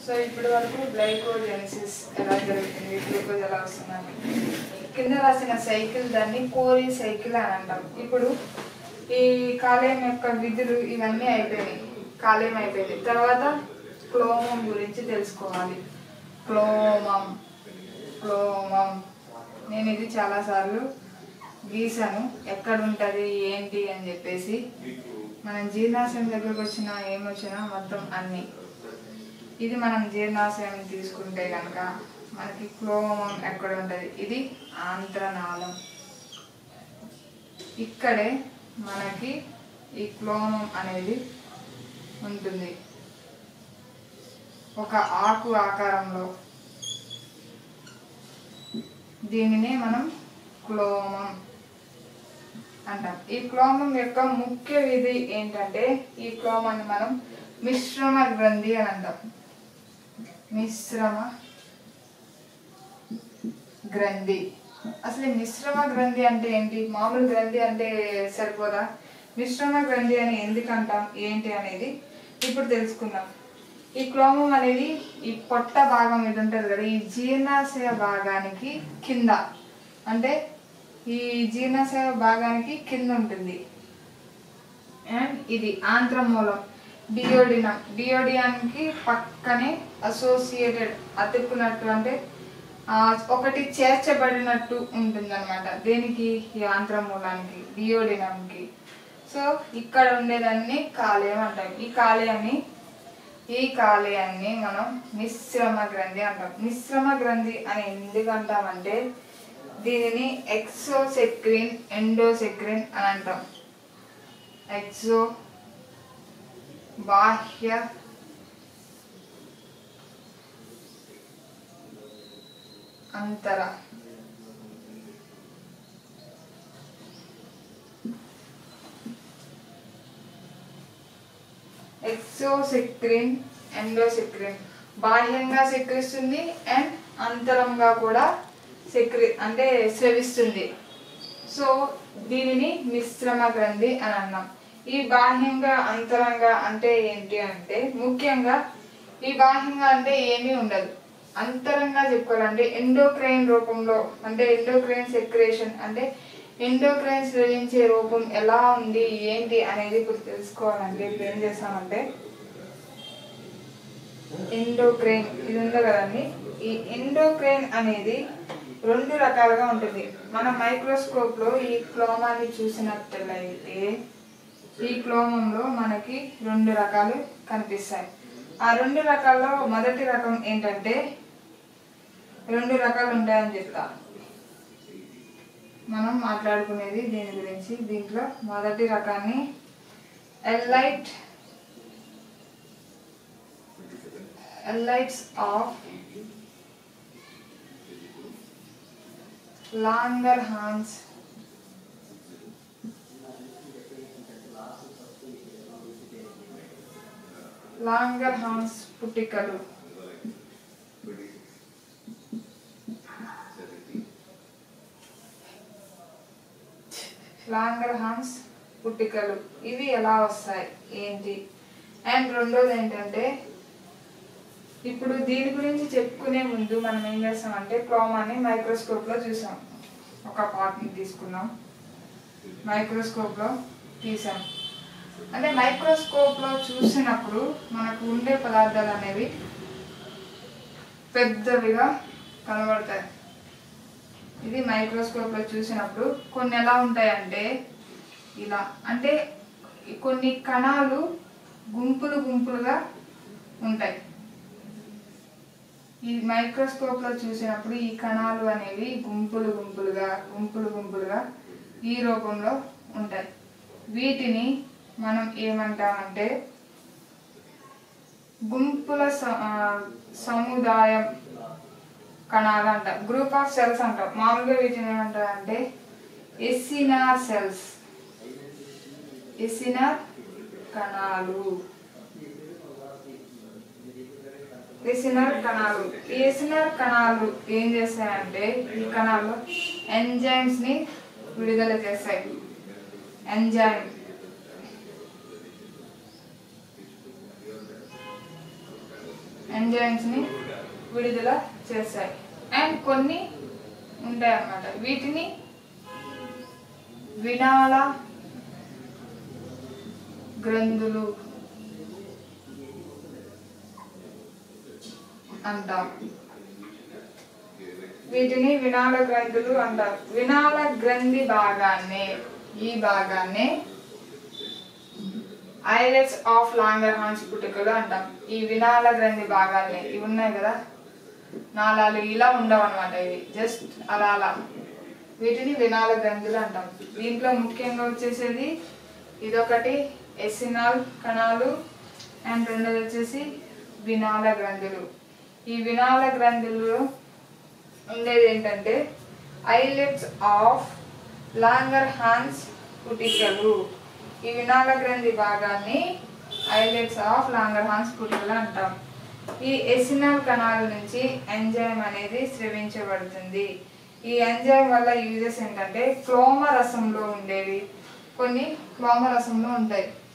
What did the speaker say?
so ఇప్పటి వరకు glycogenesis ఎలా జరుగుతుంది గ్లూకోజ్ ఎలా వస్తుందని కింద రాసిన సైకిల్ దాన్ని కోరి సైకిల్ అని అంటాం ఇప్పుడు ఈ కాలేయం యొక్క విధులు ఇవన్నీ అయిపోయినాయి కాలేయం అయిపోయింది తర్వాత క్లోమం గురించి తెలుసుకోవాలి క్లోమం క్లోమం నేను ఇది చాలాసార్లు గీసాను ఎక్కడ ఉంటుంది ఏంటి అని చెప్పేసి మనం జీర్ణాశయం దగ్గరకు వచ్చినా ఏమొచ్చినా మొత్తం అన్నీ ఇది మనం జీర్ణాశయం తీసుకుంటే కనుక మనకి క్లోమం ఎక్కడ ఉంటుంది ఇది ఆంత్రనాళం ఇక్కడే మనకి ఈ క్లోమం అనేది ఉంటుంది ఒక ఆకు ఆకారంలో దీనినే మనం క్లోమం అంటాం ఈ క్లోమం యొక్క ముఖ్య విధి ఏంటంటే ఈ క్లోమాన్ని మనం మిశ్రమ గ్రంథి అని అంటాం మిశ్రమ గ్రంథి అసలు ఈ మిశ్రమ గ్రంథి అంటే ఏంటి మామూలు గ్రంథి అంటే సరిపోదా మిశ్రమ గ్రంథి అని ఎందుకు అంటాం ఏంటి అనేది ఇప్పుడు తెలుసుకుందాం ఈ క్లోమం అనేది ఈ పొట్ట భాగం ఇది ఉంటుంది కదా ఈ జీర్ణాశయ భాగానికి కింద అంటే ఈ జీర్ణాశయ భాగానికి కింద ఉంటుంది అండ్ ఇది ఆంత్రమూలం డియోడినం డియోడియానికి పక్కనే అసోసియేటెడ్ అతుక్కున్నట్టు అంటే ఆ, ఒకటి చేర్చబడినట్టు ఉంటుంది అనమాట దేనికి ఈ ఆంత్రమూలానికి డియోడినంకి సో ఇక్కడ ఉండేదాన్ని కాలేయం అంటాం ఈ కాలేయాన్ని ఈ కాలేయాన్ని మనం మిశ్రమ గ్రంథి అంటాం మిశ్రమ గ్రంథి అని ఎందుకు అంటామంటే దీనిని ఎక్సోసెక్రిన్ ఎండోసెక్రిన్ అని అంటాం ఎక్సో బాహ్య అంతర ఎక్సోసెక్రిన్ ఎండోసెక్రిన్ బాహ్యంగా సెక్రిస్తుంది అండ్ అంతరంగా కూడా సెక్రి అంటే స్రవిస్తుంది సో దీనిని మిశ్రమ గ్రంథి అని అన్నాం ఈ బాహ్యంగా అంతరంగా అంటే ఏంటి అంటే ముఖ్యంగా ఈ బాహ్యంగా అంటే ఏమీ ఉండదు అంతరంగా చెప్పుకోవాలంటే ఎండోక్రైన్ రూపంలో అంటే ఎండోక్రైన్ సెక్రేషన్ అంటే ఎండోక్రైన్ స్రవించే రూపం ఎలా ఉంది ఏంటి అనేది ఇప్పుడు తెలుసుకోవాలంటే ఇప్పుడు ఏం చేస్తామంటే ఎండోక్రైన్ ఇది ఉంది కదండి ఈ ఎండోక్రైన్ అనేది రెండు రకాలుగా ఉంటుంది మన మైక్రోస్కోప్ లో ఈ క్లోమాన్ని చూసినట్లయితే ఈ క్లోమంలో మనకి రెండు రకాలు కనిపిస్తాయి ఆ రెండు రకాల్లో మొదటి రకం ఏంటంటే రెండు రకాలు ఉంటాయని చెప్తా మనం మాట్లాడుకునేది దీని గురించి దీంట్లో మొదటి రకాన్ని islet islets of Langerhans Langerhans పుట్టికలు లాంగర్ హాన్స్ పుట్టికలు ఇవి ఎలా వస్తాయి ఏంటి అండ్ రెండోది ఏంటంటే ఇప్పుడు దీని గురించి చెప్పుకునే ముందు మనం ఏం చేస్తామంటే క్లోమాని మైక్రోస్కోప్ లో చూసాం ఒక పార్ట్ని తీసుకున్నాం మైక్రోస్కోప్ లో తీసాం అంటే మైక్రోస్కోప్ లో చూసినప్పుడు మనకు ఉండే పదార్థాలు అనేవి పెద్దవిగా కనబడతాయి ఇది మైక్రోస్కోప్ లో చూసినప్పుడు కొన్ని ఎలా ఉంటాయంటే ఇలా అంటే కొన్ని కణాలు గుంపులు గుంపులుగా ఉంటాయి ఈ మైక్రోస్కోప్ లో చూసినప్పుడు ఈ కణాలు అనేవి గుంపులు గుంపులుగా గుంపులు గుంపులుగా ఈ రూపంలో ఉంటాయి వీటిని మనం ఏమంటామంటే గుంపుల స- ఆ, సముదాయం కణాలు అంటాం గ్రూప్ ఆఫ్ సెల్స్ అంటాం మామూలుగా వీటిని ఏమంటారు అంటే ఎసినార్ సెల్స్ ఎసినార్ కణాలు ఎసినార్ కణాలు ఈ ఎసినార్ కణాలు ఏం చేస్తాయంటే ఈ కణాలు ఎంజైమ్స్ ని విడుదల చేస్తాయి ఎంజైమ్ ఎంజైమ్స్ని విడుదల చేస్తాయి అండ్ కొన్ని ఉంటాయి అన్నమాట వీటిని వినాల గ్రంథులు అంటాం వీటిని వినాల గ్రంథులు అంటారు వినాల గ్రంథి భాగాన్ని ఈ భాగాన్ని ఐలెట్స్ ఆఫ్ లాంగర్ హాన్స్ పుట్టుకలు అంటాం ఈ వినాల గ్రంథి భాగాల్ని ఇవి ఉన్నాయి కదా నాళాలు ఇలా ఉండవు అనమాట ఇవి జస్ట్ అలా అలా వీటిని వినాల గ్రంథులు అంటాం దీంట్లో ముఖ్యంగా వచ్చేసేది ఇదొకటి ఎసినాల్ కణాలు అండ్ రెండోది వచ్చేసి వినాల గ్రంథులు ఈ వినాల గ్రంథుల్లో ఉండేది ఏంటంటే ఐలెట్స్ ఆఫ్ లాంగర్ హాన్స్ పుటికలు ఈ వినాల గ్రంథి భాగాన్ని ఐలెట్స్ ఆఫ్ లాంగర్ హాన్స్ పుటికలు అంటాం ఈ ఎసినల్ కణాల నుంచి ఎంజైమ్ అనేది స్రవించబడుతుంది ఈ ఎంజైమ్ వల్ల యూజెస్ ఏంటంటే క్లోమ రసంలో ఉండేవి కొన్ని క్లోమ రసంలో ఉంటాయి